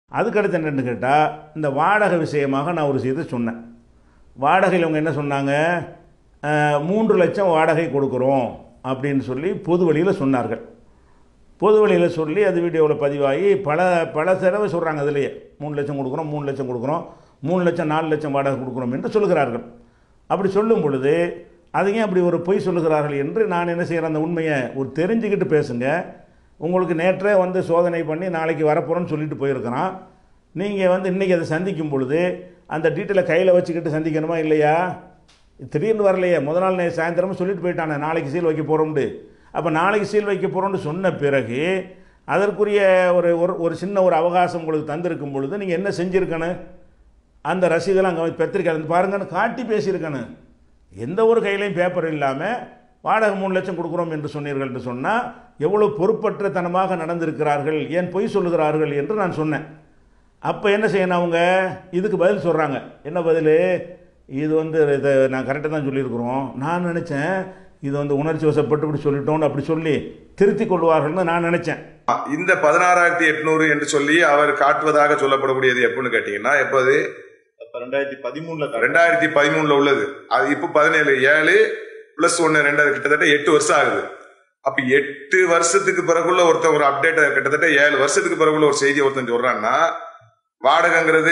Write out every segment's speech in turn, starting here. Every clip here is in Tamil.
அதுக்கடுத்து என்னென்னு கேட்டால் இந்த வாடகை விஷயமாக நான் ஒரு விஷயத்தை சொன்னேன் வாடகையில் அவங்க என்ன சொன்னாங்க அஹ், மூன்று லட்சம் வாடகை கொடுக்குறோம் அப்படின்னு சொல்லி பொது வழியில் சொன்னார்கள் பொது வழியில் சொல்லி அது வீடியோவில் பதிவாகி பல பல செலவு சொல்கிறாங்க அதுலேயே மூணு லட்சம் கொடுக்குறோம் மூணு லட்சம் கொடுக்குறோம் மூணு லட்சம் நாலு லட்சம் வாடகை கொடுக்குறோம் என்று சொல்லுகிறார்கள் அப்படி சொல்லும் பொழுது அது ஏன் அப்படி ஒரு பொய் சொல்லுகிறார்கள் என்று நான் என்ன செய்கிறேன் அந்த உண்மையை ஒரு தெரிஞ்சுக்கிட்டு பேசுங்க உங்களுக்கு நேற்றே வந்து சோதனை பண்ணி நாளைக்கு வரப்போகிறோன்னு சொல்லிட்டு போயிருக்கிறான் நீங்கள் வந்து இன்றைக்கி அதை சந்திக்கும் பொழுது அந்த டீட்டெயிலை கையில் வச்சுக்கிட்டு சந்திக்கணுமா இல்லையா திடீர்னு வரலையே முத நாள் நே- சாயந்தரமும் சொல்லிட்டு போயிட்டானே நாளைக்கு சீல் வைக்க போகிறோம்னு அப்போ நாளைக்கு சீல் வைக்க போகிறோம்னு சொன்ன பிறகு அதற்குரிய ஒரு ஒரு ஒரு சின்ன ஒரு அவகாசம் உங்களுக்கு தந்திருக்கும் பொழுது நீங்கள் என்ன செஞ்சுருக்கணும் அந்த ரசீதெல்லாம் அங்கே பத்திரிக்கை வந்து பாருங்கன்னு காட்டி பேசியிருக்கணும் எந்த ஒரு கையிலையும் பேப்பர் இல்லாமல் வாடகை மூணு லட்சம் கொடுக்குறோம் என்று சொன்னீர்கள் என்று சொன்னால் எவ்வளோ பொறுப்பற்றத்தனமாக நடந்திருக்கிறார்கள் ஏன் பொய் சொல்லுகிறார்கள் என்று நான் சொன்னேன் அப்போ என்ன செய்யணும் அவங்க இதுக்கு பதில் சொல்கிறாங்க என்ன பதில் இது வந்து இதை நான் கரெக்டாக தான் சொல்லியிருக்கிறோம் நான் நினச்சேன் இது வந்து உணர்ச்சி வசப்பட்டு இப்படி சொல்லிட்டோம்னு அப்படி சொல்லி திருத்தி கொள்வார்கள்னு நான் நினச்சேன் இந்த பதினாறாயிரத்தி எட்நூறு என்று சொல்லி அவர் காட்டுவதாக சொல்லப்படக்கூடியது எப்பன்னு கேட்டீங்கன்னா எப்போது அப்ப ரெண்டாயிரத்தி பதிமூணுல ரெண்டாயிரத்தி பதிமூணுல உள்ளது அது இப்போ பதினேழு ஏழு பிளஸ் ஒன்னு ரெண்டாவது கிட்டத்தட்ட எட்டு வருஷம் ஆகுது அப்ப எட்டு வருஷத்துக்கு பிறகுள்ள ஒருத்தன் ஒரு அப்டேட் கிட்டத்தட்ட ஏழு வருஷத்துக்கு பிறகுள்ள ஒரு செய்தி ஒருத்தன் சொல்றான்னா வாடகைங்கிறது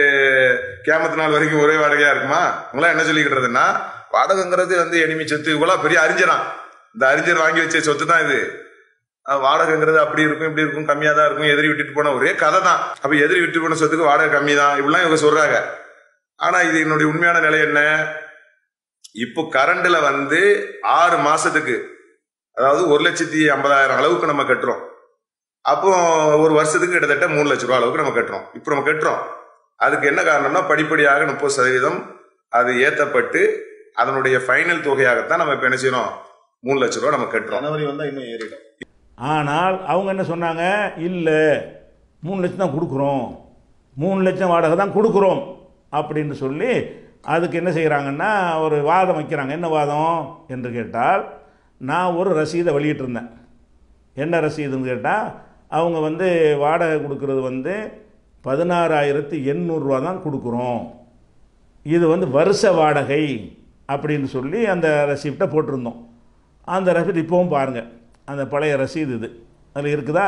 கேமத்து நாள் வரைக்கும் ஒரே வாடகையா இருக்குமா உங்களா என்ன சொல்லிக்கிட்டதுன்னா வாடகைங்கிறது வந்து எனிமி சொத்து இவ்வளவு பெரிய அறிஞரான் இந்த அறிஞர் வாங்கி வச்ச சொத்து தான் இது அஹ் வாடகைங்கிறது அப்படி இருக்கும் இப்படி இருக்கும் கம்மியா தான் இருக்கும் எதிரி விட்டுட்டு போன ஒரே கதை தான் அப்ப எதிரி விட்டு போன சொத்துக்கு வாடகை கம்மி தான் இப்படிலாம் இவங்க சொல்றாங்க ஆனா இது என்னுடைய உண்மையான நிலை என்ன இப்போ கரண்ட்ல வந்து ஆறு மாசத்துக்கு அதாவது ஒரு லட்சத்தி ஐம்பதாயிரம் அளவுக்கு நம்ம கட்டுறோம் அப்போ ஒரு வருஷத்துக்கு கிட்டத்தட்ட மூணு லட்ச ரூபா அளவுக்கு நம்ம கட்டுறோம் இப்போ நம்ம கட்டுறோம் அதுக்கு என்ன காரணம்னா படிப்படியாக முப்பது சதவீதம் அது ஏத்தப்பட்டு அதனுடைய ஃபைனல் தொகையாகத்தான் நம்ம இப்போ என்ன செய்யறோம் மூணு லட்ச ரூபா நம்ம கட்டுறோம் ஜனவரி வந்தா இன்னும் ஏறிடும் ஆனால் அவங்க என்ன சொன்னாங்க இல்லை மூணு லட்சம் தான் கொடுக்குறோம் மூணு லட்சம் வாடகை தான் கொடுக்குறோம் அப்படின்னு சொல்லி அதுக்கு என்ன செய்கிறாங்கன்னா ஒரு வாதம் வைக்கிறாங்க என்ன வாதம் என்று கேட்டால் நான் ஒரு ரசீதை வெளியிட்டிருந்தேன் என்ன ரசீதுன்னு கேட்டால் அவங்க வந்து வாடகை கொடுக்கறது வந்து பதினாறாயிரத்து எண்ணூறுரூவா தான் கொடுக்குறோம் இது வந்து வருஷ வாடகை அப்படின்னு சொல்லி அந்த ரசீப்டை போட்டிருந்தோம் அந்த ரசீட் இப்போவும் பாருங்கள் அந்த பழைய ரசீது இது அதில் இருக்குதா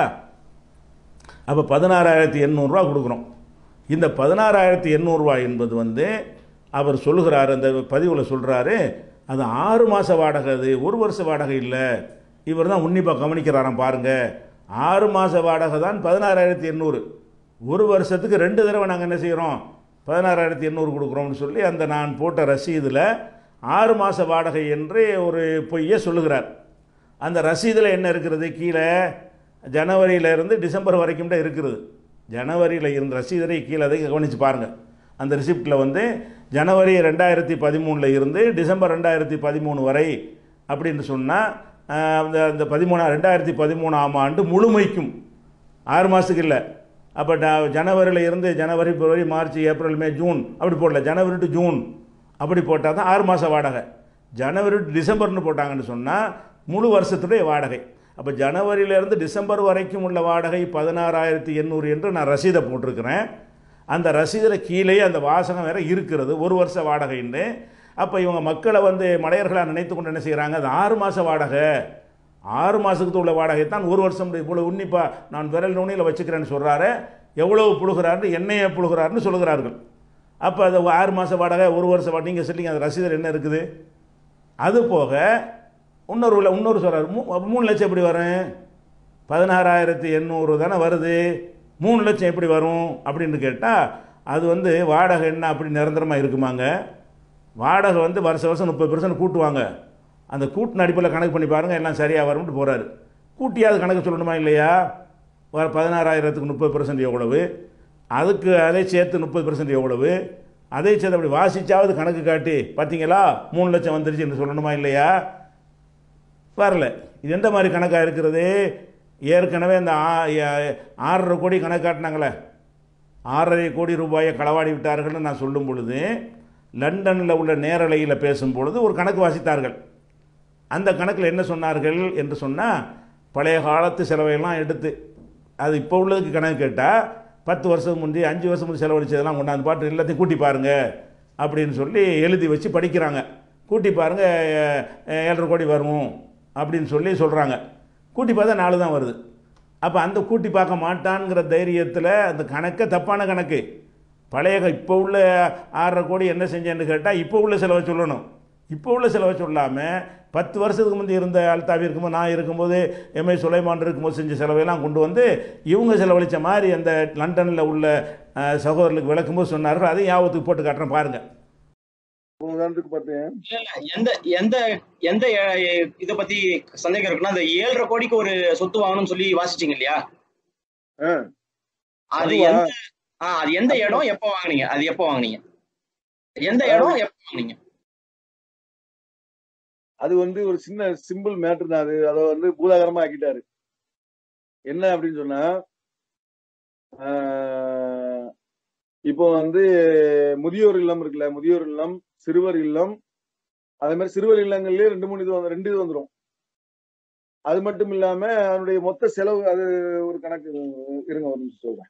அப்போ பதினாறாயிரத்தி எண்ணூறுரூவா கொடுக்குறோம் இந்த பதினாறாயிரத்தி எண்ணூறுரூவா என்பது வந்து அவர் சொல்கிறார் அந்த பதிவில் சொல்கிறாரு அது ஆறு மாத வாடகை அது ஒரு வருஷ வாடகை இல்லை இவர் தான் உன்னிப்பாக கவனிக்கிறாராம் பாருங்க ஆறு மாத வாடகை தான் பதினாறாயிரத்தி எண்ணூறு ஒரு வருஷத்துக்கு ரெண்டு தடவை நாங்கள் என்ன செய்கிறோம் பதினாறாயிரத்தி எண்ணூறு கொடுக்குறோம்னு சொல்லி அந்த நான் போட்ட ரசீதில் ஆறு மாத வாடகை என்று ஒரு பொய்யை சொல்லுகிறார் அந்த ரசீதில் என்ன இருக்கிறது கீழே ஜனவரியிலேருந்து டிசம்பர் வரைக்கும் தான் இருக்கிறது ஜனவரியில் இருந்த ரசீதரை கீழே அதை கவனித்து பாருங்கள் அந்த ரிசிப்டில் வந்து ஜனவரி ரெண்டாயிரத்தி பதிமூணில் இருந்து டிசம்பர் ரெண்டாயிரத்தி பதிமூணு வரை அப்படின்னு சொன்னால் அந்த அந்த பதிமூணா ரெண்டாயிரத்தி பதிமூணாம் ஆண்டு முழுமைக்கும் ஆறு மாதத்துக்கு இல்லை அப்போ ஜனவரியில் இருந்து ஜனவரி பிப்ரவரி மார்ச் ஏப்ரல் மே ஜூன் அப்படி போடல ஜனவரி டு ஜூன் அப்படி போட்டால் தான் ஆறு மாத வாடகை ஜனவரி டு டிசம்பர்னு போட்டாங்கன்னு சொன்னால் முழு வருஷத்துடைய வாடகை அப்போ ஜனவரியிலேருந்து டிசம்பர் வரைக்கும் உள்ள வாடகை பதினாறாயிரத்தி எண்ணூறு என்று நான் ரசீதை போட்டிருக்கிறேன் அந்த ரசீதில் கீழே அந்த வாசகம் வேற இருக்கிறது ஒரு வருஷ வாடகைன்னு அப்போ இவங்க மக்களை வந்து மடையர்களாக நினைத்து கொண்டு என்ன செய்கிறாங்க அது ஆறு மாத வாடகை ஆறு மாதத்துக்கு உள்ள வாடகை தான் ஒரு வருஷம் இவ்வளோ உன்னிப்பாக நான் விரல் நுனியில் வச்சுக்கிறேன்னு சொல்கிறாரு எவ்வளவு புழுகிறாருன்னு என்னையை புழுகிறாருன்னு சொல்லுகிறார்கள் அப்போ அது ஆறு மாத வாடகை ஒரு வருஷம் வாடகை நீங்கள் சொல்லிங்க அந்த ரசீதர் என்ன இருக்குது அது போக இன்னொரு உள்ள- இன்னொரு சொல்கிறார் மூ மூணு லட்சம் எப்படி வரும் பதினாறாயிரத்தி எண்ணூறு தானே வருது மூணு லட்சம் எப்படி வரும் அப்படின்னு கேட்டால் அது வந்து வாடகை என்ன அப்படி நிரந்தரமாக இருக்குமாங்க வாடகை வந்து வருஷ வருஷம் முப்பது பெர்சன்ட் கூட்டுவாங்க அந்த கூட்டின அடிப்பில் கணக்கு பண்ணி பாருங்கள் எல்லாம் சரியாக வரும்னு போகிறாரு கூட்டியாவது கணக்கு சொல்லணுமா இல்லையா வர பதினாறாயிரத்துக்கு முப்பது பெர்சன்ட் எவ்வளவு அதுக்கு அதை சேர்த்து முப்பது பெர்சன்ட் எவ்வளவு அதை சேர்த்து அப்படி வாசிச்சாவது கணக்கு காட்டி பார்த்தீங்களா மூணு லட்சம் வந்துருச்சுன்னு சொல்லணுமா இல்லையா வரல இது எந்த மாதிரி கணக்காக இருக்கிறது ஏற்கனவே இந்த ஆ- ஆ- ஆறரை கோடி கணக்கு காட்டினாங்களே ஆறரை கோடி ரூபாயை களவாடி விட்டார்கள்னு நான் சொல்லும் பொழுது லண்டனில் உள்ள நேரலையில் பேசும் பொழுது ஒரு கணக்கு வாசித்தார்கள் அந்த கணக்கில் என்ன சொன்னார்கள் என்று சொன்னால் பழைய காலத்து செலவையெல்லாம் எடுத்து அது இப்போ உள்ளதுக்கு கணக்கு கேட்டால் பத்து வருஷத்துக்கு முந்தி அஞ்சு வருஷம் முந்தி செலவழிச்சதெல்லாம் கொண்டாந்து பாட்டு எல்லாத்தையும் கூட்டி பாருங்க அப்படின்னு சொல்லி எழுதி வச்சு படிக்கிறாங்க கூட்டி பாருங்க அஹ், ஏழரை கோடி வரும் அப்படின்னு சொல்லி சொல்கிறாங்க கூட்டி பார்த்தா நாலு தான் வருது அப்போ அந்த கூட்டி பார்க்க மாட்டான்ங்கிற தைரியத்தில் அந்த கணக்கை தப்பான கணக்கு பழைய க- இப்போ உள்ள ஆறரை கோடி என்ன செஞ்சேன்னு கேட்டால் இப்போ உள்ள செலவை சொல்லணும் இப்போ உள்ள செலவை சொல்லாமல் பத்து வருஷத்துக்கு முந்தி இருந்த அல்தாவி இருக்கும்போது நான் இருக்கும்போது எம்ஐ சுலைமான் இருக்கும்போது செஞ்ச செலவையெல்லாம் கொண்டு வந்து இவங்க செலவழித்த மாதிரி அந்த லண்டனில் உள்ள அஹ், சகோதரர்களுக்கு விளக்கும்போது சொன்னார்கள் அதையும் ஞாபகத்துக்கு போட்டு காட்டுறேன் பாருங்கள் இப்போ உதாரணத்துக்கு பார்த்தேன் எந்த எந்த எந்த அஹ், இத பத்தி சந்தேகம் இருக்குன்னா அந்த ஏழரை கோடிக்கு ஒரு சொத்து வாங்கணும்னு சொல்லி வாசிச்சீங்க இல்லையா ஆ. அது அதுவா? எந்த ஆ அது எந்த இடம் எப்போ வாங்குனீங்க அது எப்போ வாங்குனீங்க எந்த இடம் எப்போ வாங்குனீங்க அது வந்து ஒரு சின்ன சிம்பிள் மேட்ரு தான் அது அதை வந்து பூதாகரமா ஆக்கிட்டாரு என்ன அப்படின்னு சொன்னா ஆஹ், இப்போ வந்து முதியோர் இல்லம் இருக்குல்ல முதியோர் இல்லம் சிறுவர் இல்லம் அதே மாதிரி சிறுவர் இல்லங்கள்லயே ரெண்டு மூணு இது வந்து ரெண்டு இது வந்துடும் அது மட்டும் இல்லாம அதனுடைய மொத்த செலவு அது ஒரு கணக்கு இருங்க ஒரு நிமிஷம் சொல்றேன்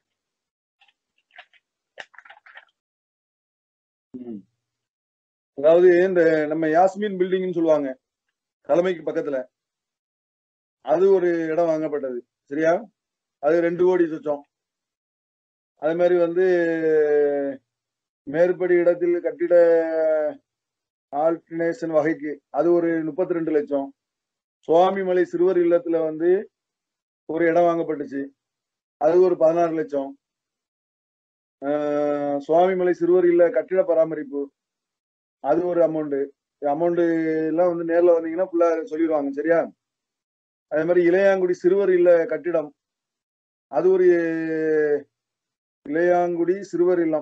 ம். அதாவது இந்த நம்ம யாஸ்மின் பில்டிங்னு சொல்லுவாங்க தலைமைக்கு பக்கத்துல அது ஒரு இடம் வாங்கப்பட்டது சரியா அது ரெண்டு கோடி சொச்சம் அதே மாதிரி வந்து மேற்படி இடத்தில் கட்டிட ஆல்டர்னேஷன் வகைக்கு அது ஒரு முப்பத்தி ரெண்டு லட்சம் சுவாமிமலை சிறுவர் இல்லத்துல வந்து ஒரு இடம் வாங்கப்பட்டுச்சு அது ஒரு பதினாறு லட்சம் ஆஹ் சுவாமிமலை சிறுவர் இல்ல கட்டிட பராமரிப்பு அது ஒரு அமௌண்ட் அமௌண்ட் எல்லாம் வந்து நேர்ல வந்தீங்கன்னா ஃபுல்லா சொல்லிடுவாங்க சரியா அதே மாதிரி இளையாங்குடி சிறுவர் இல்ல கட்டிடம் அது ஒரு இளையாங்குடி சிறுவர் இல்லம்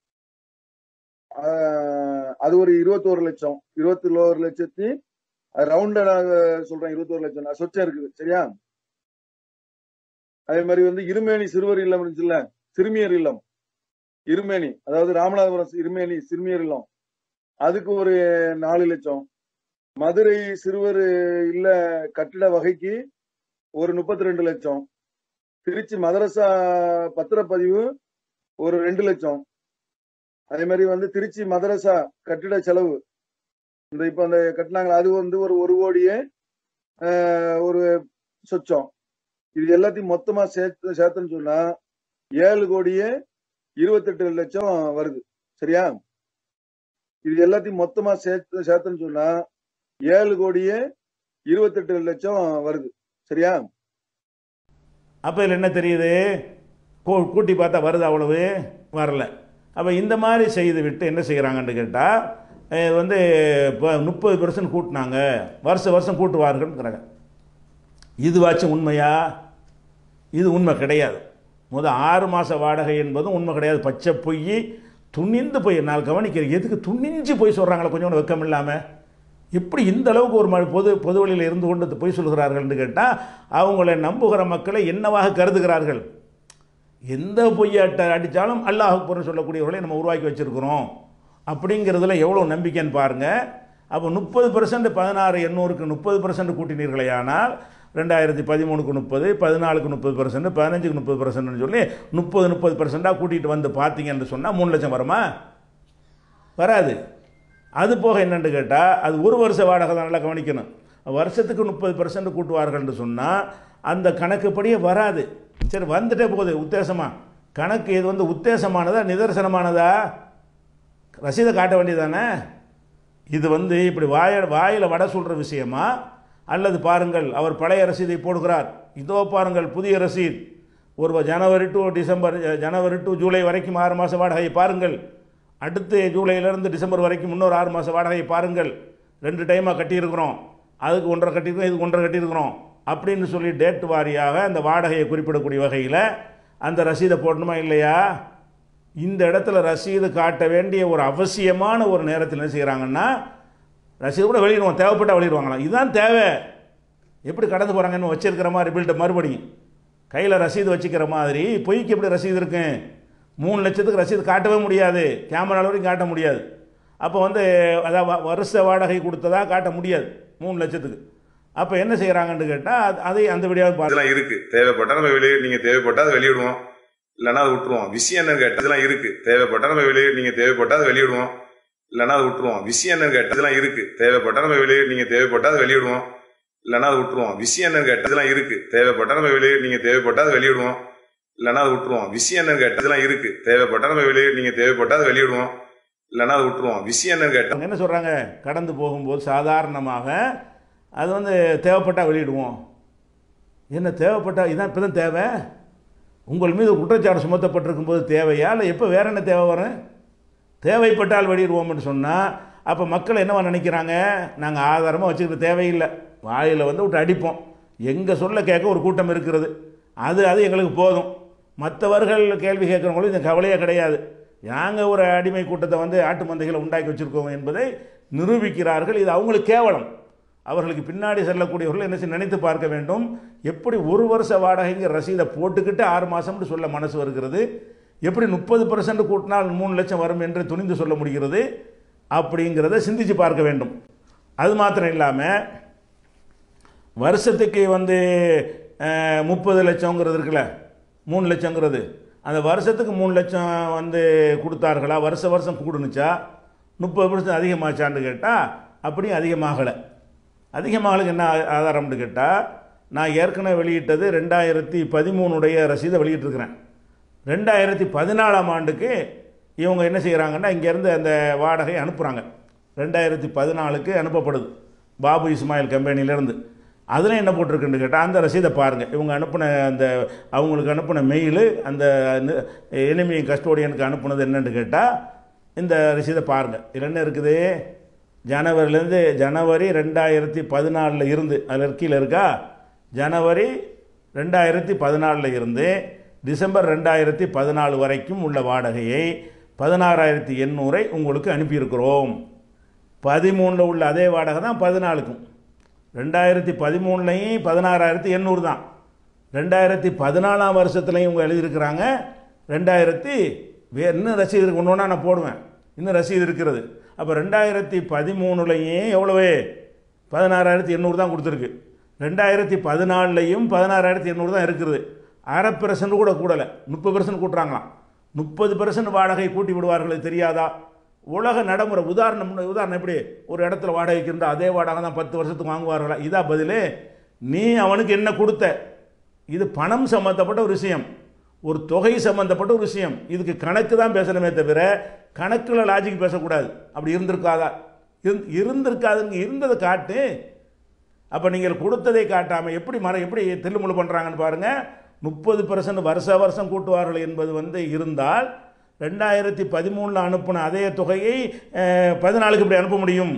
ஆஹ் அது ஒரு இருபத்தோரு லட்சம் இருபத்தி ஒரு லட்சத்தி ரவுண்டடாக சொல்றேன் இருபத்தோரு லட்சம் நான் சொச்சம் இருக்குது சரியா அதே மாதிரி வந்து இருமேனி சிறுவர் இல்லம் இருந்துச்சுல்ல சிறுமியர் இல்லம் இருமேனி அதாவது ராமநாதபுரம் இருமேனி சிறுமியர் இல்லம் அதுக்கு ஒரு நாலு லட்சம் மதுரை சிறுவர் இல்ல கட்டிட வகைக்கு ஒரு முப்பத்தி ரெண்டு லட்சம் திருச்சி மதரசா பத்திரப்பதிவு ஒரு ரெண்டு லட்சம் அதே மாதிரி வந்து திருச்சி மதரசா கட்டிட செலவு இந்த இப்ப அந்த கட்டினாங்களா அது வந்து ஒரு ஒரு கோடியே ஆஹ், ஒரு சொச்சம் இது எல்லாத்தையும் மொத்தமா சேர்த்து சேர்த்துன்னு சொன்னா ஏழு கோடியே இருபத்தெட்டு லட்சம் வருது சரியா இது எல்லாத்தையும் மொத்தமா சேர்த்து சேர்த்துன்னு சொன்னா ஏழு கோடியே இருபத்தெட்டு லட்சம் வருது சரியா அப்போ இதில் என்ன தெரியுது கூ- கூட்டி பார்த்தா வருது அவ்வளவு வரல அப்போ இந்த மாதிரி செய்து விட்டு என்ன செய்கிறாங்கன்னு கேட்டால் வந்து இப்போ முப்பது பெர்சன்ட் கூட்டினாங்க வருஷம் வருஷம் கூட்டுவார்கள்ங்கிறாங்க இதுவாச்சும் உண்மையா இது உண்மை கிடையாது முத ஆறு மாத வாடகை என்பதும் உண்மை கிடையாது பச்சை பொய் துணிந்து போய் நான் கவனிக்கிறேன் எதுக்கு துணிஞ்சு போய் சொல்கிறாங்களே கொஞ்சம் கூட வெக்கம் இல்லாமல் எப்படி இந்த அளவுக்கு ஒரு ம- பொது பொது வழியில் இருந்து கொண்டு போய் சொல்கிறார்கள்னு கேட்டால் அவங்களை நம்புகிற மக்களை என்னவாக கருதுகிறார்கள் எந்த பொய்யாட்ட அடித்தாலும் அல்லாஹ் அக்பர்னு சொல்லக்கூடியவர்களை நம்ம உருவாக்கி வச்சிருக்கிறோம் அப்படிங்கிறதுல எவ்வளோ நம்பிக்கைன்னு பாருங்கள் அப்போ முப்பது பர்சன்ட் பதினாறு எண்ணூறுக்கு முப்பது பர்சன்ட் கூட்டினீர்களே ஆனால் ரெண்டாயிரத்தி பதிமூணுக்கு முப்பது பதினாலுக்கு முப்பது பர்சன்ட் பதினஞ்சுக்கு முப்பது பர்சன்ட்னு சொல்லி முப்பது முப்பது பர்சன்டாக கூட்டிகிட்டு வந்து பார்த்தீங்கன்னு சொன்னால் மூணு லட்சம் வருமா வராது அது போக என்னன்னு கேட்டால் அது ஒரு வருஷ வாடகை தான் நல்லா கவனிக்கணும் வருஷத்துக்கு முப்பது பர்சன்ட் கூட்டுவார்கள்னு சொன்னால் அந்த கணக்குப்படியே வராது சரி வந்துட்டே போகுது உத்தேசமாக கணக்கு இது வந்து உத்தேசமானதா நிதர்சனமானதா ரசீதை காட்ட வேண்டியதானே இது வந்து இப்படி வாய வாயில் வடை சொல்கிற விஷயமா அல்லது பாருங்கள் அவர் பழைய ரசீதை போடுகிறார் இதோ பாருங்கள் புதிய ரசீத் ஒரு January to December January to July வரைக்கும் ஆறு மாத வாடகையை பாருங்கள் அடுத்து ஜூலையிலேருந்து டிசம்பர் வரைக்கும் இன்னொரு ஆறு மாத வாடகையை பாருங்கள் ரெண்டு டைமாக கட்டியிருக்கிறோம் அதுக்கு ஒன்றரை கட்டியிருக்கோம் இதுக்கு ஒன்றரை கட்டியிருக்கிறோம் அப்படின்னு சொல்லி டேட் வாரியாக அந்த வாடகையை குறிப்பிடக்கூடிய வகையில் அந்த ரசீதை போடணுமா இல்லையா இந்த இடத்துல ரசீது காட்ட வேண்டிய ஒரு அவசியமான ஒரு நேரத்தில் என்ன செய்கிறாங்கன்னா ரசீது கூட வெளியிடுவோம் தேவைப்பட்டால் வெளியிடுவாங்களாம் இதுதான் தேவை எப்படி கடந்து போகிறாங்கன்னு வச்சிருக்கிற மாதிரி பில்ட்டை மறுபடியும் கையில் ரசீது வச்சுக்கிற மாதிரி பொய்க்கு எப்படி ரசீது இருக்கு மூணு லட்சத்துக்கு ரசீது காட்டவே முடியாது கேமரா வரைக்கும் காட்ட முடியாது அப்போ வந்து அதான் வ- வருஷ வாடகை கொடுத்ததா காட்ட முடியாது மூணு லட்சத்துக்கு அப்போ என்ன செய்கிறாங்கன்னு கேட்டால் அதை அந்த வீடியோவை பார்த்து இதெல்லாம் இருக்கு தேவைப்பட்டா நம்ம வெளியே நீங்க தேவைப்பட்டா அதை வெளியிடுவோம் இல்லைன்னா அதை விட்டுருவோம் விஷயம் என்னன்னு கேட்டதெல்லாம் இருக்கு தேவைப்பட்டா நம்ம வெளியே நீங்க தேவைப்பட்டா அதை வெளியிடுவோம் இல்லைன்னா அதை விட்டுருவோம் விஷயம் என்னன்னு கேட்டதெல்லாம் இருக்கு தேவைப்பட்டா நம்ம வெளியே நீங்க தேவைப்பட்டா அதை வெளியிடுவோம் இல்லைன்னா அதை விட்டுருவோம் விஷயம் என்னன்னு கேட்டதெல்லாம் இருக்கு தேவைப்பட்டா நம்ம வெளியே நீங்க தேவைப்பட்டா அதை வெளியிடுவோம் இல்லைன்னா அதை விட்டுருவோம் விஷயம் என்னன்னு கேட்டதெல்லாம் இருக்கு தேவைப்பட்டா நம்ம வெளியே நீங்க தேவைப்பட்டா அதை வெளியிடுவோம் இல்லைன்னா அதை விட்டுருவோம் விஷயம் என்னன்னு கேட்ட அவங்க என்ன சொல்கிறாங்க கடந்து போகும்போது சாதாரணமாக அது வந்து தேவைப்பட்டா வெளியிடுவோம் என்ன தேவைப்பட்டா இதான் இப்போ தான் தேவை உங்கள் மீது குற்றச்சாட்டு சுமத்தப்பட்டிருக்கும் போது தேவையா இல்லை எப்போ வேற என்ன தேவை வரும் தேவைப்பட்டால் வெளியிடுவோம்னு சொன்னால் அப்போ மக்கள் என்னவா நினைக்கிறாங்க நாங்கள் ஆதாரமாக வச்சுக்கிட்டு தேவையில்லை வாயில் வந்து விட்டு அடிப்போம் எங்கள் சொல்ல கேட்க ஒரு கூட்டம் இருக்கிறது அது அது எங்களுக்கு போதும் மற்றவர்கள் கேள்வி கேட்குறவங்களும் இந்த கவலையே கிடையாது நாங்கள் ஒரு அடிமை கூட்டத்தை வந்து ஆட்டு மந்தைகளை உண்டாக்கி வச்சுருக்கோம் என்பதை நிரூபிக்கிறார்கள் இது அவங்களுக்கு கேவலம் அவர்களுக்கு பின்னாடி செல்லக்கூடியவர்கள் என்ன செய்ய நினைத்து பார்க்க வேண்டும் எப்படி ஒரு வருஷ வாடகைங்கிற ரசீதை போட்டுக்கிட்டு ஆறு மாதம்னு சொல்ல மனசு வருகிறது எப்படி முப்பது பர்சன்ட் கூட்டினால் மூணு லட்சம் வரும் என்று துணிந்து சொல்ல முடிகிறது அப்படிங்கிறத சிந்திச்சு பார்க்க வேண்டும் அது மாத்திரம் இல்லாமல் வருஷத்துக்கு வந்து முப்பது லட்சங்கிறது இருக்குல்ல மூணு லட்சங்கிறது அந்த வருஷத்துக்கு மூணு லட்சம் வந்து கொடுத்தார்களா வருஷ வருஷம் கூடுனுச்சா முப்பது பர்சன்ட் அதிகமாச்சான்னு கேட்டால் அப்படியும் அதிகமாகலை அதிகமாகலுக்கு என்ன ஆ- ஆதாரம்னு கேட்டால் நான் ஏற்கனவே வெளியிட்டது ரெண்டாயிரத்தி பதிமூணுடைய ரசீதை வெளியிட்டிருக்கிறேன் ரெண்டாயிரத்தி பதினாலாம் ஆண்டுக்கு இவங்க என்ன செய்கிறாங்கன்னா இங்கேருந்து அந்த வாடகை அனுப்புகிறாங்க ரெண்டாயிரத்தி பதினாலுக்கு அனுப்பப்படுது பாபு இஸ்மாயில் கம்பெனிலேருந்து அதில் என்ன போட்டிருக்குன்னு கேட்டால் அந்த ரசீதை பாருங்கள் இவங்க அனுப்பின அந்த அவங்களுக்கு அனுப்பின மெயிலு அந்த எனிமி கஸ்டோடியனுக்கு அனுப்புனது என்னன்னு கேட்டால் இந்த ரசீதை பாருங்கள் இதில் என்ன இருக்குது ஜனவரிலேருந்து ஜனவரி ரெண்டாயிரத்தி பதினாலில் இருந்து அதில் கீழே இருக்கா ஜனவரி ரெண்டாயிரத்தி பதினாலில் இருந்து டிசம்பர் ரெண்டாயிரத்தி பதினாலு வரைக்கும் உள்ள வாடகையை பதினாறாயிரத்தி எண்ணூறை உங்களுக்கு அனுப்பியிருக்கிறோம் பதிமூணில் உள்ள அதே வாடகை தான் பதினாலுக்கும் ரெண்டாயிரத்தி பதிமூணுலையும் பதினாறாயிரத்தி எண்ணூறு தான் ரெண்டாயிரத்தி பதினாலாம் வருஷத்துலையும் இவங்க எழுதியிருக்கிறாங்க ரெண்டாயிரத்தி வே இன்னும் ரசீது இருக்கு ஒன்று ஒன்றா நான் போடுவேன் இன்னும் ரசீது இருக்கிறது அப்போ ரெண்டாயிரத்தி பதிமூணுலையும் எவ்வளவு பதினாறாயிரத்தி எண்ணூறு தான் கொடுத்துருக்கு ரெண்டாயிரத்தி பதினாலுலையும் பதினாறாயிரத்தி எண்ணூறு தான் இருக்குது அரை பெர்சன்ட் கூட கூடலை முப்பது பெர்சன்ட் கூட்டுறாங்களாம் முப்பது பெர்சன்ட் வாடகை கூட்டி விடுவார்கள் இது தெரியாதா உலக நடைமுறை உதாரணம் உதாரணம் எப்படி ஒரு இடத்துல வாடகைக்கு இருந்தால் அதே வாடகை தான் பத்து வருஷத்துக்கு வாங்குவார்களா இதா பதிலே நீ அவனுக்கு என்ன கொடுத்த இது பணம் சம்பந்தப்பட்ட ஒரு விஷயம் ஒரு தொகை சம்பந்தப்பட்ட ஒரு விஷயம் இதுக்கு கணக்கு தான் பேசணுமே தவிர கணக்கில் லாஜிக் பேசக்கூடாது அப்படி இருந்திருக்காதா இருந் இருந்திருக்காதுங்க இருந்ததை காட்டு அப்போ நீங்கள் கொடுத்ததை காட்டாமல் எப்படி மர எப்படி தில்லுமுள்ளு பண்ணுறாங்கன்னு பாருங்கள் முப்பது பர்சன்ட் வருஷ வருஷம் கூட்டுவார்கள் என்பது வந்து இருந்தால் ரெண்டாயிரத்தி பதிமூணில் அனுப்பின அதே தொகையை அஹ், பதினாலுக்கு இப்படி அனுப்ப முடியும்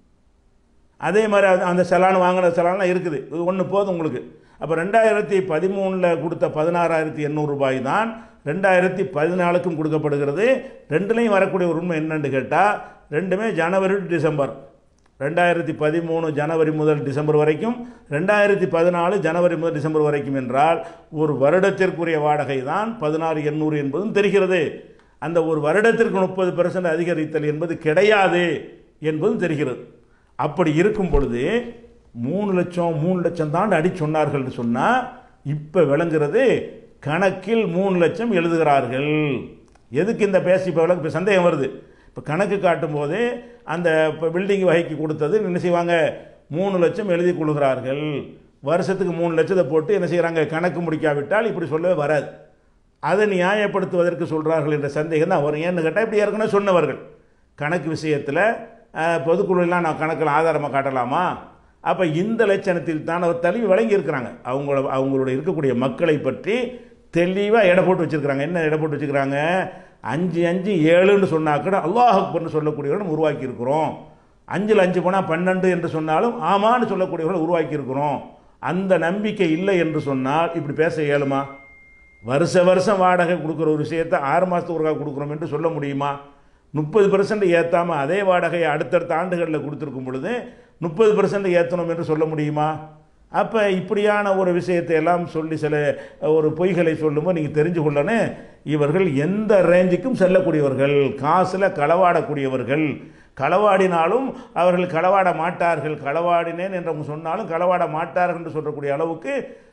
அதே மாதிரி அது- அந்த செலான் வாங்கின செலான்லாம் இருக்குது இது ஒன்று போதும் உங்களுக்கு அப்போ ரெண்டாயிரத்தி பதிமூணில் கொடுத்த பதினாறாயிரத்தி எண்ணூறு ரூபாய் தான் ரெண்டாயிரத்தி பதினாலுக்கும் கொடுக்கப்படுகிறது ரெண்டுலேயும் வரக்கூடிய ஒரு உண்மை என்னன்னு கேட்டால் ரெண்டுமே ஜனவரி டு டிசம்பர் ரெண்டாயிரத்தி பதிமூணு ஜனவரி முதல் டிசம்பர் வரைக்கும் ரெண்டாயிரத்தி பதினாலு ஜனவரி முதல் டிசம்பர் வரைக்கும் என்றால் ஒரு வருடத்திற்குரிய வாடகை தான் பதினாறு எண்ணூறு என்பதும் தெரிகிறது அந்த ஒரு வருடத்திற்கு முப்பது பெர்சன்ட் அதிகரித்தல் என்பது கிடையாது என்பதும் தெரிகிறது அப்படி இருக்கும் பொழுது மூணு லட்சம் மூணு லட்சம் தான் அடி சொன்னார்கள்னு சொன்னால் இப்போ விளங்குறது கணக்கில் மூணு லட்சம் எழுதுகிறார்கள் எதுக்கு இந்த பேசி இப்போ விளக்கு இப்போ சந்தேகம் வருது இப்போ கணக்கு காட்டும் போது அந்த இப்போ பில்டிங் வகைக்கு கொடுத்தது என்ன செய்வாங்க மூணு லட்சம் எழுதி கொள்கிறார்கள் வருஷத்துக்கு மூணு லட்சத்தை போட்டு என்ன செய்கிறாங்க கணக்கு முடிக்காவிட்டால் இப்படி சொல்லவே வராது அதை நியாயப்படுத்துவதற்கு சொல்கிறார்கள் என்ற சந்தேகம் தான் வரும் ஏன்னு கேட்டால் இப்படி ஏற்கனவே சொன்னவர்கள் கணக்கு விஷயத்தில் பொதுக்குழுலாம் நான் கணக்கில் ஆதாரமாக காட்டலாமா அப்போ இந்த லட்சணத்தில் தான் அவர் தழுவி வழங்கி இருக்கிறாங்க அவங்கள அவங்களோட இருக்கக்கூடிய மக்களை பற்றி தெளிவாக எடை போட்டு வச்சுருக்கிறாங்க என்ன எடை போட்டு வச்சுக்கிறாங்க அஞ்சு அஞ்சு ஏழுன்னு சொன்னா கூட அல்லாஹ் அக்பர்னு சொல்லக்கூடியவர்கள் உருவாக்கி இருக்கிறோம் அஞ்சில் அஞ்சு போனால் பன்னெண்டு என்று சொன்னாலும் ஆமான்னு சொல்லக்கூடியவர்கள் உருவாக்கி இருக்கிறோம் அந்த நம்பிக்கை இல்லை என்று சொன்னால் இப்படி பேச இயலுமா வருஷ வருஷம் வாடகை கொடுக்குற ஒரு விஷயத்தை ஆறு மாதத்துக்கு ஒருக்கா கொடுக்குறோம் என்று சொல்ல முடியுமா முப்பது பெர்சன்ட் ஏற்றாமல் அதே வாடகையை அடுத்தடுத்த ஆண்டுகளில் கொடுத்துருக்கும் பொழுது முப்பது பெர்சன்ட் ஏற்றணும் என்று சொல்ல முடியுமா அப்போ இப்படியான ஒரு விஷயத்தை எல்லாம் சொல்லி சில ஒரு பொய்களை சொல்லும்போது நீங்கள் தெரிஞ்சு கொள்ளணும் இவர்கள் எந்த ரேஞ்சுக்கும் செல்லக்கூடியவர்கள் காசில் களவாடக்கூடியவர்கள் களவாடினாலும் அவர்கள் களவாட மாட்டார்கள் களவாடினேன் என்று சொன்னாலும் களவாட மாட்டார்கள் என்று சொல்லக்கூடிய அளவுக்கு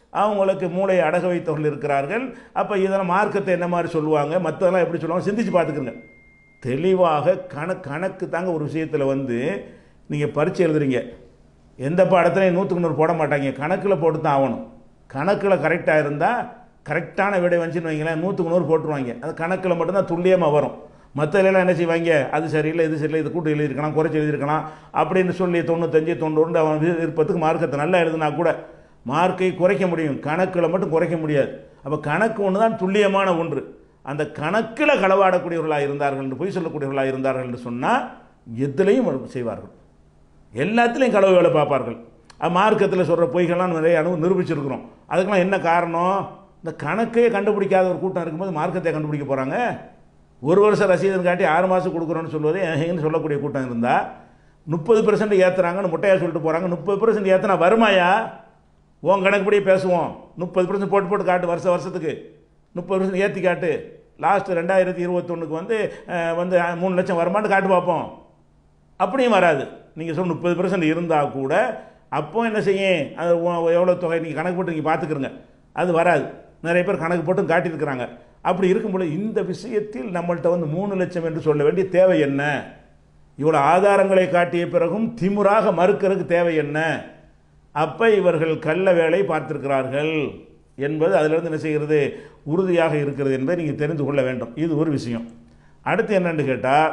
அவங்களுக்கு மூளையை அடக வைத்தவர்கள் இருக்கிறார்கள் அப்போ இதெல்லாம் மார்க்கத்தை என்ன மாதிரி சொல்லுவாங்க மற்றதெல்லாம் எப்படி சொல்லுவாங்க சிந்திச்சு பார்த்துக்குங்க தெளிவாக கண கணக்கு தாங்க ஒரு விஷயத்தில் வந்து நீங்கள் பரீட்சை எழுதுறீங்க எந்த பாடத்துலையும் நூற்றுக்கு நூறு போட மாட்டாங்க கணக்கில் போட்டு தான் ஆகணும் கணக்கில் கரெக்டாக இருந்தால் கரெக்டான விடை வந்துச்சுன்னு வைங்களேன் நூற்றுக்கு நூறு போட்டுருவாங்க அது கணக்கில் மட்டும்தான் துல்லியமாக வரும் மற்றதெல்லாம் என்ன செய்வாங்க அது சரியில்லை இது சரியில்லை இது கூட்டு எழுதியிருக்கலாம் குறைச்சி எழுதியிருக்கலாம் அப்படின்னு சொல்லி தொண்ணூத்தஞ்சு தொண்ணூறு அவன் விருப்பத்துக்கு மார்க்கத்தை நல்லா எழுதுனா கூட மார்க்கை குறைக்க முடியும் கணக்கில் மட்டும் குறைக்க முடியாது அப்போ கணக்கு ஒன்று தான் துல்லியமான ஒன்று அந்த கணக்கில் களவாடக்கூடியவர்களாக இருந்தார்கள் என்று பொய் சொல்லக்கூடியவர்களாக இருந்தார்கள் என்று சொன்னால் எதுலையும் செய்வார்கள் எல்லாத்துலேயும் களவு வேலை பார்ப்பார்கள் அது மார்க்கத்தில் சொல்கிற பொய்கள்லாம் நிறைய அனு நிரூபிச்சிருக்கிறோம் அதுக்கெல்லாம் என்ன காரணம் இந்த கணக்கையே கண்டுபிடிக்காத ஒரு கூட்டம் இருக்கும்போது மார்க்கத்தை கண்டுபிடிக்க போகிறாங்க ஒரு வருஷம் ரசீதுன்னு காட்டி ஆறு மாதம் கொடுக்குறோன்னு சொல்வது ஏன்னு சொல்லக்கூடிய கூட்டம் இருந்தால் முப்பது பெர்சன்ட் ஏற்றுறாங்கன்னு முட்டையா சொல்லிட்டு போகிறாங்க முப்பது பெர்சன்ட் ஏற்றினா வருமாயா உன் கணக்குப்படியே பேசுவோம் முப்பது பெர்சன்ட் போட்டு போட்டு காட்டு வருஷம் வருஷத்துக்கு முப்பது பெர்சன்ட் ஏற்றி காட்டு லாஸ்ட் ரெண்டாயிரத்தி இருபத்தொன்னுக்கு வந்து அஹ், வந்து அஹ், மூணு லட்சம் வருமானு காட்டு பார்ப்போம் அப்படியும் வராது நீங்கள் சொல்ல முப்பது பெர்சன்ட் இருந்தால் கூட அப்போ என்ன செய்யும் அது உ- எவ்வளோ தொகை நீங்கள் கணக்கு போட்டு நீங்கள் பார்த்துக்கிறங்க அது வராது நிறைய பேர் கணக்கு போட்டும் காட்டியிருக்கிறாங்க அப்படி இருக்கும்பொழுது இந்த விஷயத்தில் நம்மள்ட்ட வந்து மூணு லட்சம் என்று சொல்ல வேண்டிய தேவை என்ன இவ்வளோ ஆதாரங்களை காட்டிய பிறகும் திமுறாக மறுக்கிறதுக்கு தேவை என்ன அப்போ இவர்கள் கள்ள வேலை பார்த்திருக்கிறார்கள் என்பது அதிலிருந்து என்ன செய்கிறது உறுதியாக இருக்கிறது என்பதை நீங்கள் தெரிந்து கொள்ள வேண்டும் இது ஒரு விஷயம் அடுத்து என்னன்னு கேட்டால்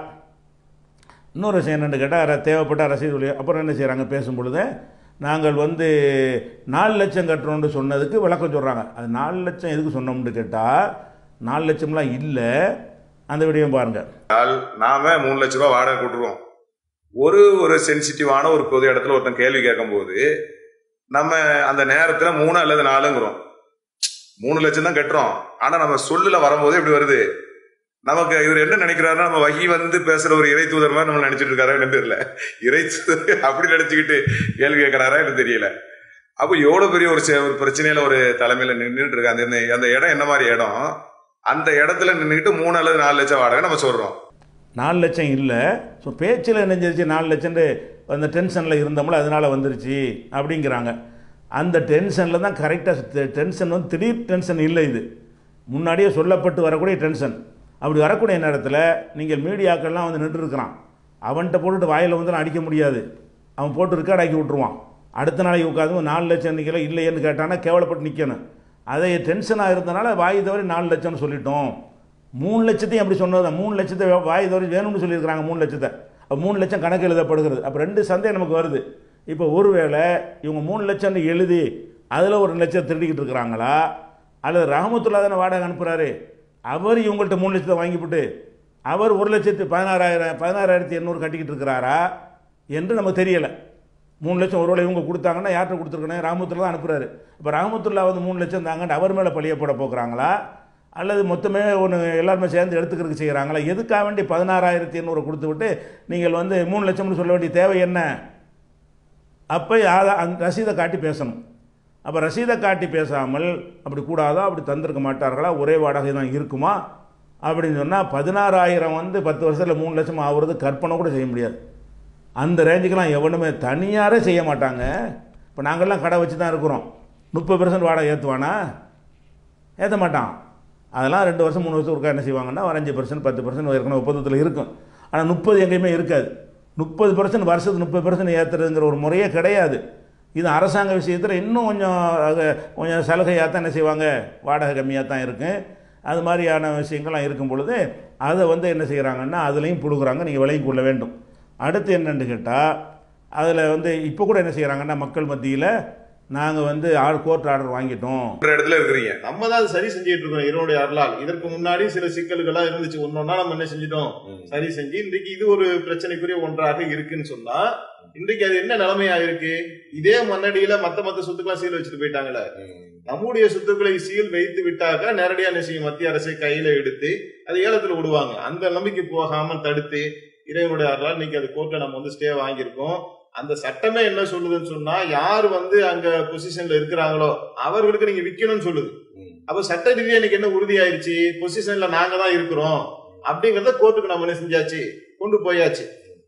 இன்னொரு விஷயம் என்னென்னு கேட்டால் தேவைப்பட்ட ரசீது வழி அப்புறம் என்ன செய்கிறாங்க பேசும் பொழுது நாங்கள் வந்து நாலு லட்சம் கட்டுறோம்னு சொன்னதுக்கு விளக்கம் சொல்கிறாங்க அது நாலு லட்சம் எதுக்கு சொன்னோம்னு கேட்டால் நாலு லட்சம்லாம் இல்லை அந்த விடயம் பாருங்கள் நாம மூணு லட்ச ரூபாய் வாடகை கொடுத்துருவோம் ஒரு ஒரு சென்சிட்டிவான ஒரு பொது இடத்துல ஒருத்தன் கேள்வி கேட்கும்போது நம்ம அந்த நேரத்துல மூணு அல்லது நாலுங்கிறோம் மூணு லட்சம் தான் கட்டுறோம் ஆனா நம்ம சொல்லுல வரும்போது எப்படி வருது நமக்கு இவர் என்ன நினைக்கிறாருன்னா நம்ம வகி வந்து பேசுற ஒரு இறை தூதர் மாதிரி நம்ம நினைச்சிட்டு இருக்காரா என்னன்னு தெரியல இறை தூதர் அப்படி நினைச்சுக்கிட்டு கேள்வி கேட்கறாரா எனக்கு தெரியல அப்போ எவ்வளவு பெரிய ஒரு செ- ஒரு பிரச்சனையில ஒரு தலைமையில நின்றுட்டு இருக்கு அந்த அந்த இடம் என்ன மாதிரி இடம் அந்த இடத்துல நின்றுட்டு மூணு அல்லது நாலு லட்சம் வாடகை நம்ம சொல்றோம் நாலு லட்சம் இல்லை ஸோ பேச்சில் நெஞ்சிருச்சு நாலு லட்சம்னு அந்த டென்ஷனில் இருந்தோம்ல அதனால் வந்துருச்சு அப்படிங்கிறாங்க அந்த டென்ஷனில் தான் கரெக்டாக டென்ஷன் வந்து திடீர் டென்ஷன் இல்லை இது முன்னாடியே சொல்லப்பட்டு வரக்கூடிய டென்ஷன் அப்படி வரக்கூடிய நேரத்தில் நீங்கள் மீடியாக்கள்லாம் வந்து நின்றுருக்கிறான் அவன்கிட்ட போட்டுட்டு வாயில் வந்து அடிக்க முடியாது அவன் போட்டு ரெக்கார்ட் ஆக்கி விட்ருவான் அடுத்த நாளைக்கு உட்காந்து நாலு லட்சம் நிற்கல இல்லையேன்னு கேட்டானா கேவலப்பட்டு நிற்கணும் அதே டென்ஷனாக இருந்தனால வாய் தவறி நாலு லட்சம்னு சொல்லிட்டோம் மூணு லட்சத்தையும் அப்படி சொன்னது மூணு லட்சத்தை வாய் தவறி வேணும்னு சொல்லியிருக்கிறாங்க மூணு லட்சத்தை அப்போ மூணு லட்சம் கணக்கு எழுதப்படுகிறது அப்போ ரெண்டு சந்தேகம் நமக்கு வருது இப்போ ஒருவேளை இவங்க மூணு லட்சம்னு எழுதி அதில் ஒரு லட்சம் திருடிக்கிட்டு இருக்கிறாங்களா அல்லது ரஹமத்துல்லா தானே வாடகை அனுப்புகிறாரு அவர் இவங்கள்ட்ட மூணு லட்சத்தை வாங்கிவிட்டு அவர் ஒரு லட்சத்து பதினாறாயிரம் பதினாறாயிரத்தி எண்ணூறு கட்டிக்கிட்டு இருக்கிறாரா என்று நமக்கு தெரியலை மூணு லட்சம் ஒருவேளை இவங்க கொடுத்தாங்கன்னா யார்கிட்ட கொடுத்துருக்கணும் ராமத்துல்லா தான் அனுப்புகிறாரு இப்போ ராமத்துல்லா வந்து மூணு லட்சம் தாங்கன்னு அவர் மேலே பழிய போட போக்குறாங்களா அல்லது மொத்தமே ஒன்று எல்லாருமே சேர்ந்து எடுத்துக்கிறதுக்கு செய்கிறாங்களா எதுக்காக வேண்டி பதினாறாயிரத்தி எண்ணூறு கொடுத்து விட்டு நீங்கள் வந்து மூணு லட்சம்னு சொல்ல வேண்டிய தேவை என்ன அப்போ ஆதா அந்த ரசீதை காட்டி பேசணும் அப்போ ரசீதை காட்டி பேசாமல் அப்படி கூடாதா அப்படி தந்திருக்க மாட்டார்களா ஒரே வாடகை தான் இருக்குமா அப்படின்னு சொன்னால் பதினாறாயிரம் வந்து பத்து வருஷத்தில் மூணு லட்சம் ஆகுறது கற்பனை கூட செய்ய முடியாது அந்த ரேஞ்சுக்கெல்லாம் எவனுமே தனியாரே செய்ய மாட்டாங்க இப்போ நாங்கள்லாம் கடை வச்சு தான் இருக்கிறோம் முப்பது பெர்சன்ட் வாடகை ஏற்றுவானா ஏற்ற மாட்டான் அதெல்லாம் ரெண்டு வருஷம் மூணு வருஷம் ஒருக்கா என்ன செய்வாங்கன்னா ஒரு அஞ்சு பர்சன்ட் பத்து பர்சன்ட் ஏற்கனவே ஒப்பந்தத்தில் இருக்கும் ஆனால் முப்பது எங்கேயுமே இருக்காது முப்பது பர்சன்ட் வருஷத்துக்கு முப்பது பர்சன்ட் ஏற்றுறதுங்கிற ஒரு முறையே கிடையாது இது அரசாங்க விஷயத்தில் இன்னும் கொஞ்சம் அது கொஞ்சம் சலுகையாக தான் என்ன செய்வாங்க வாடகை கம்மியாக தான் இருக்கும் அது மாதிரியான விஷயங்கள்லாம் இருக்கும் பொழுது அதை வந்து என்ன செய்கிறாங்கன்னா அதுலேயும் புடுங்குறாங்க நீங்கள் விலையும் கொள்ள வேண்டும் அடுத்து என்னன்னு கேட்டால் அதில் வந்து இப்போ கூட என்ன செய்கிறாங்கன்னா மக்கள் மத்தியில் நாங்கள் வந்து ஆள் கோர்ட் ஆர்டர் வாங்கிட்டோம் ஒரு இடத்துல இருக்கிறீங்க நம்ம தான் அதை சரி செஞ்சுட்டு இருக்கோம் இறைவனுடைய அருளால் இதற்கு முன்னாடி சில சிக்கல்கள்லாம் இருந்துச்சு ஒன்னொன்னா நம்ம என்ன செஞ்சிட்டோம் சரி செஞ்சு இன்றைக்கு இது ஒரு பிரச்சனைக்குரிய ஒன்றாக இருக்குன்னு சொன்னா இன்றைக்கு அது என்ன நிலைமையா இருக்கு இதே மண்ணடியில மத்த மத்த சொத்துக்கெல்லாம் சீல் வச்சுட்டு போயிட்டாங்களே நம்முடைய சொத்துக்களை சீல் வைத்து விட்டாக்க நேரடியா என்ன செய்யும் மத்திய அரசை கையில எடுத்து அது ஏலத்துல விடுவாங்க அந்த நம்பிக்கை போகாம தடுத்து இறைவனுடைய அருளால் இன்னைக்கு அது கோர்ட்ல நம்ம வந்து ஸ்டே வாங்கியிருக்கோம் அந்த சட்டமே என்ன சொல்லுதுன்னு சொன்னா யார் வந்து அங்க பொசிஷன்ல இருக்கிறாங்களோ அவர்களுக்கு நீங்க விக்கணும்னு சொல்லுது அப்ப சட்ட ரீதியா இன்னைக்கு என்ன உறுதியாயிருச்சு பொசிஷன்ல நாங்க தான் இருக்கிறோம் அப்படிங்கறத கோர்ட்டுக்கு நம்ம என்ன செஞ்சாச்சு கொண்டு போயாச்சு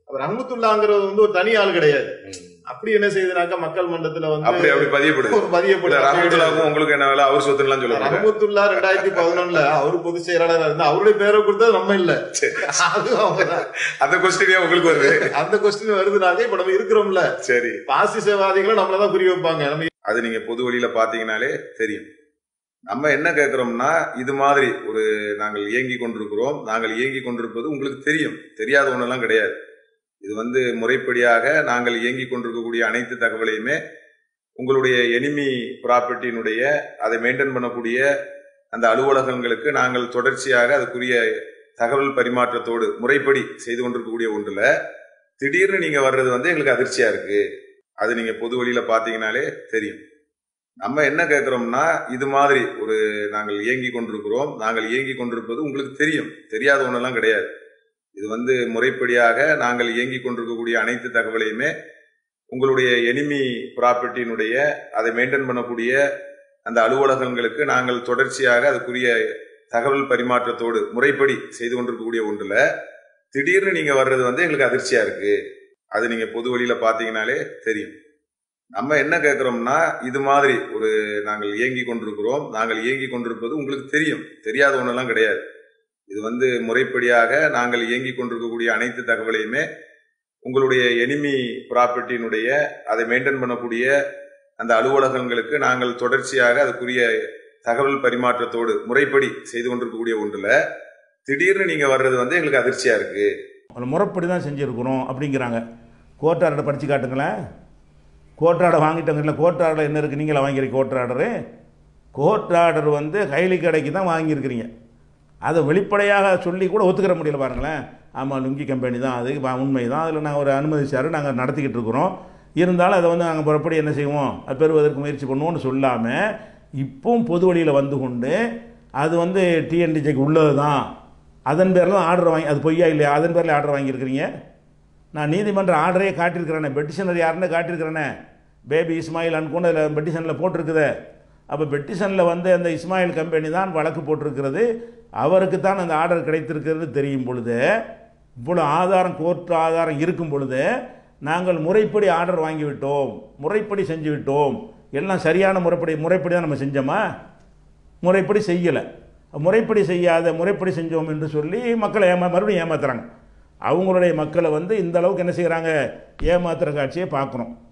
அப்ப ரஹமத்துல்லாங்கிறது வந்து ஒரு தனி ஆள் கிடையாது அப்படி என்ன செய்யுதுனாக்கா மக்கள் மன்றத்துல அப்படி வந்து அப்படி பதியப்படுது ஒரு பதியப்பட்ட ரஹமத்துல்லாவுக்கும் உங்களுக்கு என்ன வேலை அவர் சொத்துலாம் சொல்லுவாங்க ரஹமத்துல்லா ரெண்டாயிரத்தி பதினொன்னுல அவரு பொதுச் செயலாளர் இருந்தா அவருடைய பேரை கொடுத்தது நம்ம இல்ல அது அவங்கதான் அந்த கொஸ்டினே உங்களுக்கு வருது அந்த கொஸ்டின் வருதுனாக்க இப்ப நம்ம இருக்கிறோம்ல சரி பாசிசவாதிகளும் நம்மளதான் குறி வைப்பாங்க நம்ம அது நீங்க பொது வழியில பாத்தீங்கன்னாலே தெரியும் நம்ம என்ன கேட்கிறோம்னா இது மாதிரி ஒரு நாங்கள் இயங்கி கொண்டிருக்கிறோம் நாங்கள் இயங்கி கொண்டிருப்பது உங்களுக்கு தெரியும் தெரியாத ஒண்ணெல்லாம் கிடையாது இது வந்து முறைப்படியாக நாங்கள் இயங்கி கொண்டிருக்கக்கூடிய அனைத்து தகவலையுமே உங்களுடைய எனிமி ப்ராப்பர்ட்டியினுடைய அதை மெயின்டைன் பண்ணக்கூடிய அந்த அலுவலகங்களுக்கு நாங்கள் தொடர்ச்சியாக அதுக்குரிய தகவல் பரிமாற்றத்தோடு முறைப்படி செய்து கொண்டிருக்கக்கூடிய ஒன்றுல திடீர்னு நீங்க வர்றது வந்து எங்களுக்கு அதிர்ச்சியா இருக்கு அது நீங்க பொது வழியில பாத்தீங்கன்னாலே தெரியும் நம்ம என்ன கேட்கிறோம்னா இது மாதிரி ஒரு நாங்கள் இயங்கி கொண்டிருக்கிறோம் நாங்கள் இயங்கி கொண்டிருப்பது உங்களுக்கு தெரியும் தெரியாத ஒண்ணெல்லாம் கிடையாது இது வந்து முறைப்படியாக நாங்கள் இயங்கி கொண்டிருக்கக்கூடிய அனைத்து தகவலையுமே உங்களுடைய எனிமி ப்ராப்பர்ட்டியினுடைய அதை மெயின்டைன் பண்ணக்கூடிய அந்த அலுவலகங்களுக்கு நாங்கள் தொடர்ச்சியாக அதுக்குரிய தகவல் பரிமாற்றத்தோடு முறைப்படி செய்து கொண்டிருக்கக்கூடிய ஒன்றுல திடீர்னு நீங்க வர்றது வந்து எங்களுக்கு அதிர்ச்சியா இருக்கு அது நீங்க பொது வழியில பாத்தீங்கன்னாலே தெரியும் நம்ம என்ன கேட்கிறோம்னா இது மாதிரி ஒரு நாங்கள் இயங்கி கொண்டிருக்கிறோம் நாங்கள் இயங்கி கொண்டிருப்பது உங்களுக்கு தெரியும் தெரியாத ஒண்ணெல்லாம் கிடையாது இது வந்து முறைப்படியாக நாங்கள் இயங்கி கொண்டிருக்கக்கூடிய அனைத்து தகவலையுமே உங்களுடைய எனிமி ப்ராப்பர்ட்டியினுடைய அதை மெயின்டைன் பண்ணக்கூடிய அந்த அலுவலகங்களுக்கு நாங்கள் தொடர்ச்சியாக அதுக்குரிய தகவல் பரிமாற்றத்தோடு முறைப்படி செய்து கொண்டிருக்கக்கூடிய ஒன்றுல திடீர்னு நீங்க வர்றது வந்து எங்களுக்கு அதிர்ச்சியா இருக்கு ஒரு முறைப்படி தான் செஞ்சுருக்குறோம் அப்படிங்கிறாங்க கோர்ட் ஆர்டரை படித்து காட்டுங்களேன் கோர்ட் ஆர்டர் வாங்கிட்டவங்க இல்லை கோர்ட் ஆர்டர் என்ன இருக்குது நீங்களா வாங்கியிருக்க கோர்ட் ஆர்டரு கோர்ட் ஆர்டர் வந்து கைலி கடைக்கு தான் வாங்கியிருக்கிறீங்க அதை வெளிப்படையாக சொல்லி கூட ஒத்துக்கிற முடியல பாருங்களேன் ஆமாம் லுங்கி கம்பெனி தான் அது வா- உண்மை தான் அதில் நாங்கள் ஒரு அனுமதி சார் நாங்கள் நடத்திக்கிட்டு இருக்கிறோம் இருந்தாலும் அதை வந்து நாங்கள் புறப்படி என்ன செய்வோம் அது பெறுவதற்கு முயற்சி பண்ணுவோம்னு சொல்லாமல் இப்பவும் பொது வழியில் வந்து கொண்டு அது வந்து டிஎன்டிஜேக்கு உள்ளது தான் அதன் பேரில் தான் ஆர்டர் வாங்கி அது பொய்யா இல்லையா அதன் பேரில் ஆர்டர் வாங்கியிருக்கிறீங்க நான் நீதிமன்ற ஆர்டரே காட்டியிருக்கிறேனே பெட்டிஷனர் யாருன்னு காட்டியிருக்கிறேனே பேபி இஸ்மாயில் அன்கொண்டு அதில் பெட்டிஷனில் போட்டிருக்குதே அப்போ பெட்டிஷனில் வந்து அந்த இஸ்மாயில் கம்பெனி தான் வழக்கு போட்டிருக்கிறது அவருக்கு தான் அந்த ஆர்டர் கிடைத்திருக்கிறது தெரியும் பொழுது இவ்வளோ ஆதாரம் கோர்ட் ஆதாரம் இருக்கும் பொழுது நாங்கள் முறைப்படி ஆர்டர் வாங்கிவிட்டோம் முறைப்படி செஞ்சு விட்டோம் எல்லாம் சரியான முறைப்படி முறைப்படி தான் நம்ம செஞ்சோமா முறைப்படி செய்யலை முறைப்படி செய்யாத முறைப்படி செஞ்சோம் என்று சொல்லி மக்களை ஏமா மறுபடியும் ஏமாத்துறாங்க அவங்களுடைய மக்களை வந்து இந்த அளவுக்கு என்ன செய்கிறாங்க ஏமாத்துற காட்சியை பார்க்குறோம்